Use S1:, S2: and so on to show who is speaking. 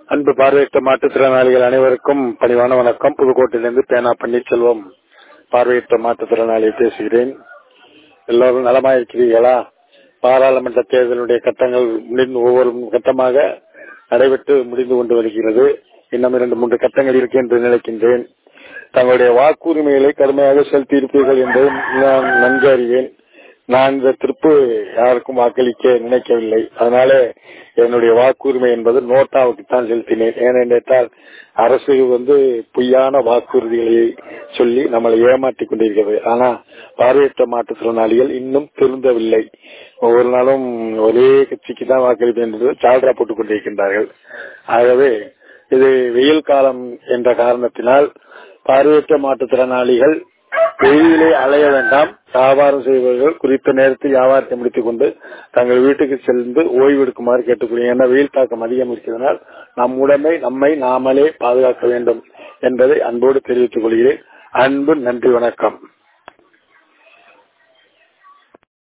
S1: அன்பு பார்வையற்ற மாற்றுத்திறனாளிகள் அனைவருக்கும் பணிவான வணக்கம் புதுக்கோட்டையிலிருந்து பேனா பன்னீர்செல்வம் பார்வையற்ற மாற்றுத்திறனாளி பேசுகிறேன் எல்லோரும் நலமாயிருக்கிறீர்களா பாராளுமன்ற தேர்தலுடைய கட்டங்கள் முடிந்து ஒவ்வொரு கட்டமாக நடைபெற்று முடிந்து கொண்டு வருகிறது இன்னும் இரண்டு மூன்று கட்டங்கள் இருக்கு என்று நினைக்கின்றேன் தங்களுடைய வாக்குரிமைகளை கடுமையாக செலுத்தியிருப்பீர்கள் என்று நான் நன்கு அறிவேன் நான் இந்த திருப்பு யாருக்கும் வாக்களிக்க நினைக்கவில்லை அதனால என்னுடைய வாக்குரிமை என்பது நோட்டாவுக்கு தான் செலுத்தினேன் ஏனென்றால் அரசு வந்து பொய்யான வாக்குறுதிகளை சொல்லி நம்மளை ஏமாற்றிக் கொண்டிருக்கிறது ஆனா பார்வையற்ற மாற்றுத்திறனாளிகள் இன்னும் திருந்தவில்லை ஒவ்வொரு நாளும் ஒரே கட்சிக்கு தான் வாக்களிப்பேன் என்று சால்ரா போட்டுக் கொண்டிருக்கின்றார்கள் ஆகவே இது வெயில் காலம் என்ற காரணத்தினால் பார்வையற்ற மாற்றுத்திறனாளிகள் வெயிலே அலைய வேண்டாம் வியாபாரம் செய்பவர்கள் குறித்த நேரத்தில் வியாபாரத்தை முடித்துக் கொண்டு தங்கள் வீட்டுக்கு சென்று ஓய்வு எடுக்குமாறு கேட்டுக்கொள்கிறேன் ஏன்னா வெயில் தாக்கம் அதிகம் இருக்கிறதுனால் நம் உடமை நம்மை நாமளே பாதுகாக்க வேண்டும் என்பதை அன்போடு தெரிவித்துக் கொள்கிறேன் அன்பு நன்றி வணக்கம்